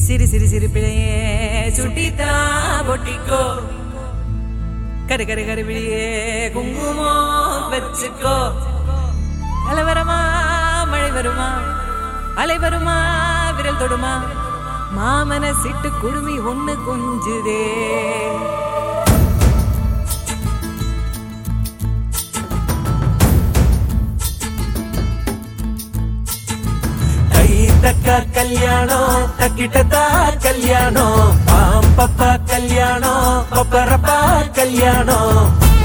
சிறு சிறு சிறு பிழையே சுட்டித்தா பொட்டிக்கோ கரு கரு கரு பிழையே குங்குமம் வச்சுக்கோ அலை வருமா மழை வருமா அலை வருமா விரல் தொடுமா மாமன சிட்டு குடுமி ஒண்ணு கொஞ்சுதே கை தக்க கல்யாணம் தக்கிட்டதா கல்யாணம் பாம் பப்பா கல்யாணம் பப்பரப்பா கல்யாணம்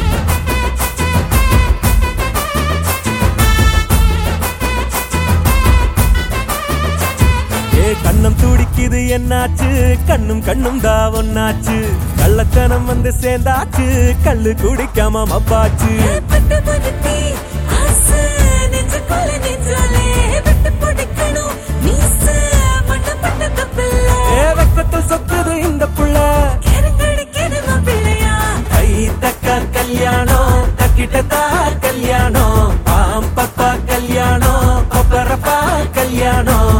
ஏ கண்ணம் துடிக்குது என்னாச்சு கண்ணும் கண்ணும் தான் ஒன்னாச்சு கள்ளத்தனம் வந்து சேர்ந்தாச்சு கள்ளு குடிக்காம மப்பாச்சு பட்டு படுத்தி ஆசை நெஞ்சுக்குள்ள நெஞ்சாலே விட்டு பிடிக்கணும் மீச மண்ணு பட்ட தப்பில்ல ஏ வெக்கத்தில் சொத்துது இந்த புள்ள கருங்கடிக்கிது மாப்பிள்ளையா கை தக்க கல்யாணம் தக்கிட்டதா கல்யாணம் பாம் பப்பா கல்யாணம் பப்பரப்பா கல்யாணம்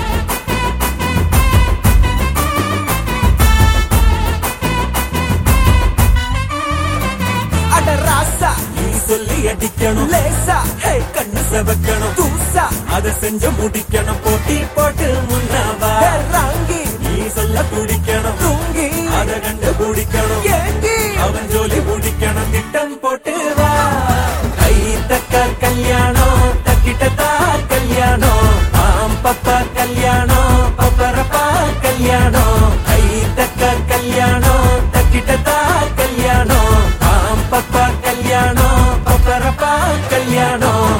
அட ராசா நீ சொல்லி அடிக்கணும் லேசா ஹே கண்ணு செவக்கணும் தூசா அத செஞ்சு முடிக்கணும் போட்டி போட்டு முன்னாவா ராங்கி நீ சொல்ல பிடிக்கணும் தூங்கி அத கண்டு பிடிக்கணும் ஏங்கி அவன் ஜோலி முடிக்கணும் திட்டம் போட்டு வா கை தக்க கல்யாணம் தக்கிட்டதா கல்யாணம் ஆம் பப்பா கல்யாணம் பப்பரப்பா கல்யாணம் கை தக்க கல்யாணம் தக்கிட்டதா கல்யாணம் ஆம் பப்பா கல்யாணம் பப்பரப்பா கல்யாணம்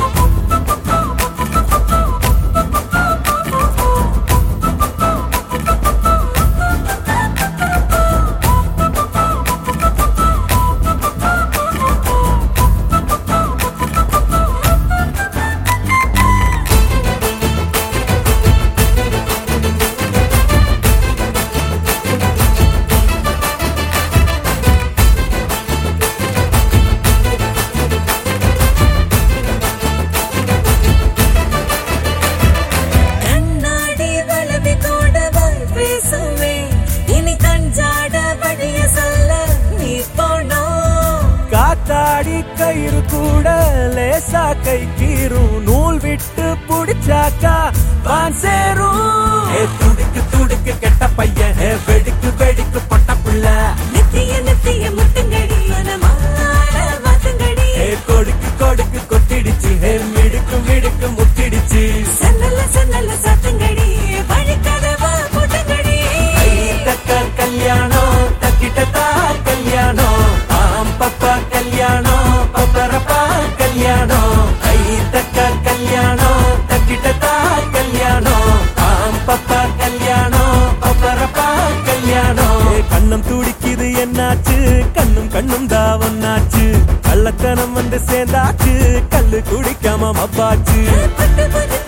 கண்ணாடி வளவி தோடவாய் பேசுவே இனி கஞ்சாட வழிய சொல்ல நீ போனோம் காத்தாடி கயிறு கூட லேசா கை கீரும் நூல் விட்டு புடிச்சாக்கா வான் சேரும் ஏ துடுக்கு துடுக்கு கெட்ட பையன் ஏ வெடிக்கு வெடிக்கு பொட்ட புள்ள நெத்திய நெத்திய முட்டுங்கடி மனமால மாத்துங்கடி ஏ கொடுக்கு கொடுக்கு கொத்திடுச்சு ஏ மிடுக்கு மிடுக்கு முத்திடுச்சு சன்னல சன்னல சாத்துங்கடி வழிக்கதவா போட்டுங்கடி கை தக்க கல்யாணம் தக்கிட்டதா கல்யாணம் ஆம் பப்பா கல்யாணம் பப்பரப்பா கல்யாணம் கை தக்க கல்யாணம் தக்கிட்டதா கல்யாணம் ஆம் பப்பா கல்யாணம் பப்பரப்பா கல்யாணம் ஏ, கண்ணம் துடிக்குது என்னாச்சு கண்ணும் கண்ணும் தான் ஒன்னாச்சு கள்ளத்தனம் வந்து சேர்ந்தாச்சு கல்லு குடிக்காம மப்பாச்சு பட்டு பட்டு